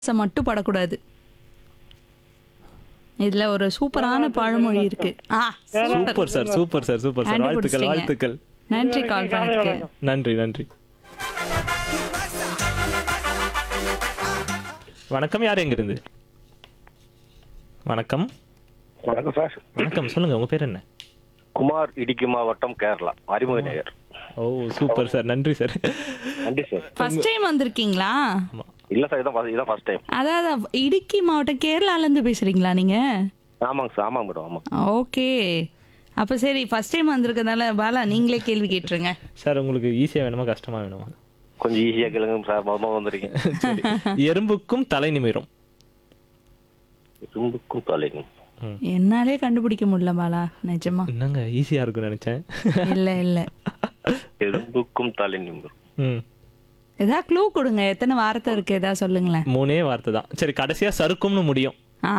ஆசை மட்டும் படக்கூடாது இதுல ஒரு சூப்பரான பழமொழி இருக்கு ஆ super sir super sir super sir வாழ்த்துக்கள் கண்டுபிடிச்சிட்டீங்க. வாழ்த்துக்கள் நன்றி கால் பண்ணதுக்கு நன்றி நன்றி வணக்கம் யார் எங்க இருந்து வணக்கம் வணக்கம் சார் வணக்கம் சொல்லுங்க உங்க பேர் என்ன குமார் இடுக்கி மாவட்டம் கேரளா அறிமுக நேயர் ஓ சூப்பர் சார் நன்றி சார் நன்றி சார் ஃபர்ஸ்ட் டைம் வந்திருக்கீங்களா ஆமா இல்ல சார் இதான் first- இதான் ஃபர்ஸ்ட் டைம் அதாவது இடுக்கி மாவட்டம் கேரளால இருந்து பேசுறீங்களா நீங்க ஆமாங்க சார் ஆமாங்க மேடம் ஆமாம் ஓகே அப்ப சரி ஃபர்ஸ்ட் டைம் வந்திருக்கனால பாலா நீங்களே கேள்வி கேட்டுருங்க சார் உங்களுக்கு ஈஸியா வேணுமா கஷ்டமா வேணுமா கொஞ்சம் ஈஸியா கேளுங்க சார் மொதல் வந்திருக்கீங்க சரி எறும்புக்கும் தலை நிமிரும் இரும்புக்கும் தலைக்கும் என்னாலே கண்டுபிடிக்க முடியல பாலா நிஜமா என்னங்க ஈஸியா இருக்கும்னு நினைச்சேன் இல்ல இல்ல எறும்புக்கும் தலை நிமிரும் ம் ஏதாவது க்ளூ கொடுங்க எத்தனை வார்த்தை இருக்கு ஏதாவது சொல்லுங்களேன் மூணே வார்த்தை தான் சரி கடைசியா சறுக்கும்னு முடியும் ஆ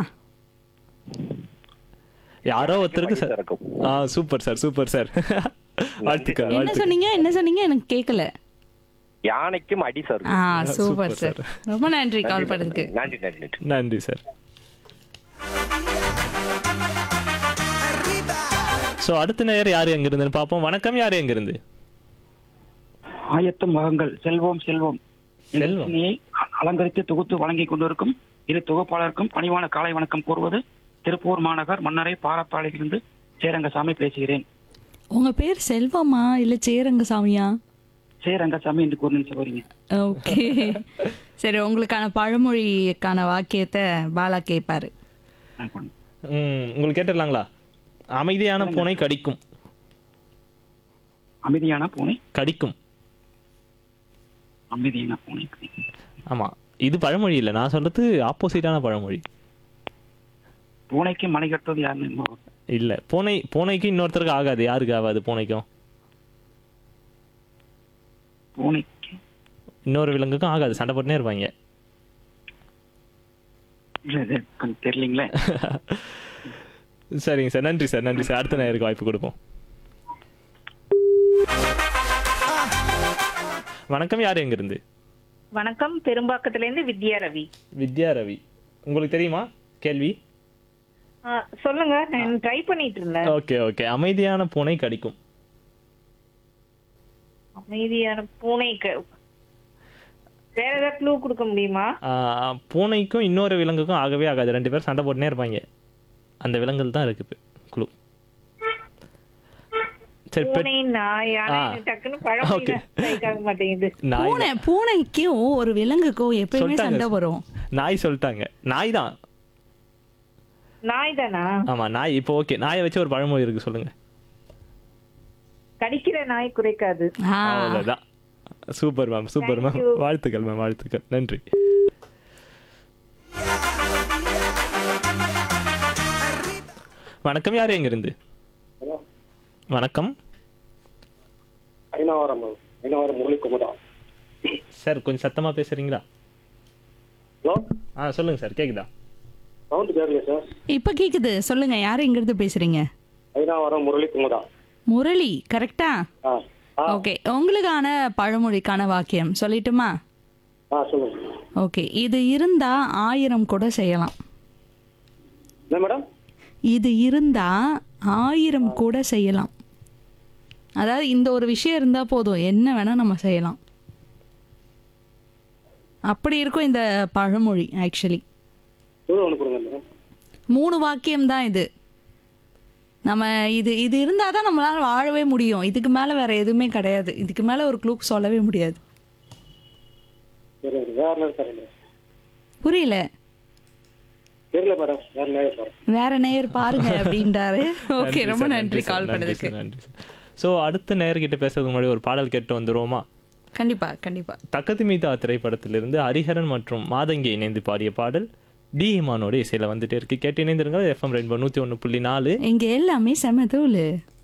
யாரோ ஒருத்தருக்கு ச- இருக்கும் ஆ சூப்பர் சார் சூப்பர் சார் வாழ்த்துக்கள் என்ன வாழ்த்துக்கள் சொன்னீங்க என்ன சொன்னீங்க எனக்கு கேட்கல யானைக்கும் அடி சார் ஆ சூப்பர் சார் ரொம்ப நன்றி கால் பண்ணதுக்கு நன்றி நன்றி நன்றி நன்றி சார் ஸோ அடுத்த நேரம் யார் எங்க இருந்துன்னு பார்ப்போம் வணக்கம் யார் எங்க இருந்து ஆயத்தம் மகங்கள் செல்வம் செல்வம் இந்த செல்வம். ரசனையை அலங்கரித்து தொகுத்து வழங்கிக் கொண்டிருக்கும் இரு தொகுப்பாளருக்கும் பணிவான காலை வணக்கம் கூறுவது திருப்பூர் மாநகர் மன்னரை பாரப்பாளையிலிருந்து சேரங்கசாமி பேசுகிறேன் உங்க பேர் செல்வமா இல்ல சேரங்கசாமியா சேரங்கசாமி என்று கூறினேன் சகோதரிங்க ஓகே சரி உங்களுக்கான பழமொழிக்கான வாக்கியத்தை பாலா கேட்பாரு நான் கொண்டு- ம், உங்களுக்கு கேட்டுடலாங்களா அமைதியான பூனை கடிக்கும் அமைதியான பூனை கடிக்கும் அமைதியான பூனை ஆமா இது பழமொழி இல்லை நான் சொல்றது ஆப்போசிட்டான பழமொழி பூனைக்கு மனை கட்டுவது யாருன்னு என்பவர். இல்ல பூனை பூனைக்கு இன்னொருத்தருக்கு ஆகாது யாருக்கு ஆகாது பூனைக்கும் பூனைக்கு இன்னொரு விலங்குக்கும் ஆகாது சண்டை போட்டுனே இருப்பாங்க இல்ல இது கொஞ்சம் தெரியலீங்களே சரிங்க சார் நன்றி சார் நன்றி சார் அடுத்த நேருக்கு வாய்ப்பு கொடுப்போம் வணக்கம் யார் எங்க இருந்து வணக்கம் பெரும்பாக்கத்துல இருந்து வித்யா ரவி வித்யா ரவி உங்களுக்கு தெரியுமா கேள்வி ஆ, சொல்லுங்க நான் ட்ரை பண்ணிட்டு இருந்தேன் ஓகே ஓகே அமைதியான பூனை கடிக்கும் அமைதியான பூனைக்கு வேற ஏதாவது க்ளூ கொடுக்க முடியுமா ஆஹ், பூனைக்கும் இன்னொரு விலங்குக்கும் ஆகவே ஆகாது ரெண்டு பேரும் சண்டை போட்டுனே இருப்பாங்க அந்த விலங்குகள் தான் இருக்கு குழு சரி பெட் பூனை நாய் ஆனா ஆ. எனக்கு டக்குன்னு பழமொழி Okay. strike ஆக மாட்டேங்குது நாய் பூனை பூனைக்கும் ஒரு விலங்குக்கும் எப்பயுமே சொல்லிட்டாங்க. சண்டை வரும் நாய் சொல்லிட்டாங்க நாய் தான் நாய் தானா ஆமா நாய் இப்போ ஓகே நாயை வச்சு ஒரு பழமொழி இருக்கு சொல்லுங்க கடிக்கிற நாய் குறைக்காது ஆ அவ்வளவுதான் super ma'am super ma'am Thank you. வாழ்த்துக்கள் மேம் வாழ்த்துக்கள் நன்றி வணக்கம் யார் எங்க இருந்து வணக்கம் ஐநாவரம் ஐநாவரம் முரளி குமுதா சார் கொஞ்சம் சத்தமா பேசுறீங்களா ஹலோ ஆ சொல்லுங்க சார் கேக்குதா சவுண்ட் கேட்கல சார் இப்ப கேக்குது சொல்லுங்க யார் எங்க இருந்து பேசுறீங்க ஐநாவரம் முரளி குமுதா முரளி கரெக்டா ஆ ஆ ஓகே உங்களுக்கான பழமொழிக்கான வாக்கியம் சொல்லட்டுமா ஆ சொல்லுங்க ஓகே இது இருந்தா ஆயிரம் கூட செய்யலாம் என்ன மேடம் இது இருந்தா ஆயிரம் கூட செய்யலாம் அதாவது இந்த ஒரு விஷயம் இருந்தா போதும் என்ன வேணா நம்ம செய்யலாம் அப்படி இருக்கும் இந்த பழமொழி ஆக்சுவலி எவ்வளோ ஒன்று கொடுங்க மேடம் மூணு வாக்கியம் தான் இது நம்ம இது இது இருந்தால் தான் நம்மளால வாழவே முடியும் இதுக்கு மேலே வேற எதுவுமே கிடையாது இதுக்கு மேலே ஒரு க்ளூக் சொல்லவே முடியாது சரி வேற நேரம் தரேன் புரியல தெரியல மேடம் வேற நேரம் தரேன் வேற நேயர் பாருங்க அப்படின்றாரு ஓகே ரொம்ப நன்றி கால் பண்ணதுக்கு நன்றி ஸோ அடுத்த நேர்கிட்ட பேசுறதுக்கு முன்னாடி ஒரு பாடல் கேட்டு வந்துருவோமா கண்டிப்பா கண்டிப்பா தக்கத்து மீதா திரைப்படத்திலிருந்து ஹரிஹரன் மற்றும் மாதங்கி இணைந்து பாடிய பாடல் டி இமானோட இசையில வந்துட்டே இருக்கு கேட்டு இணைந்திருங்க எஃப்எம் ரெயின்போ நூத்தி ஒன்று புள்ளி நாலு இங்க எல்லாமே செம தூளு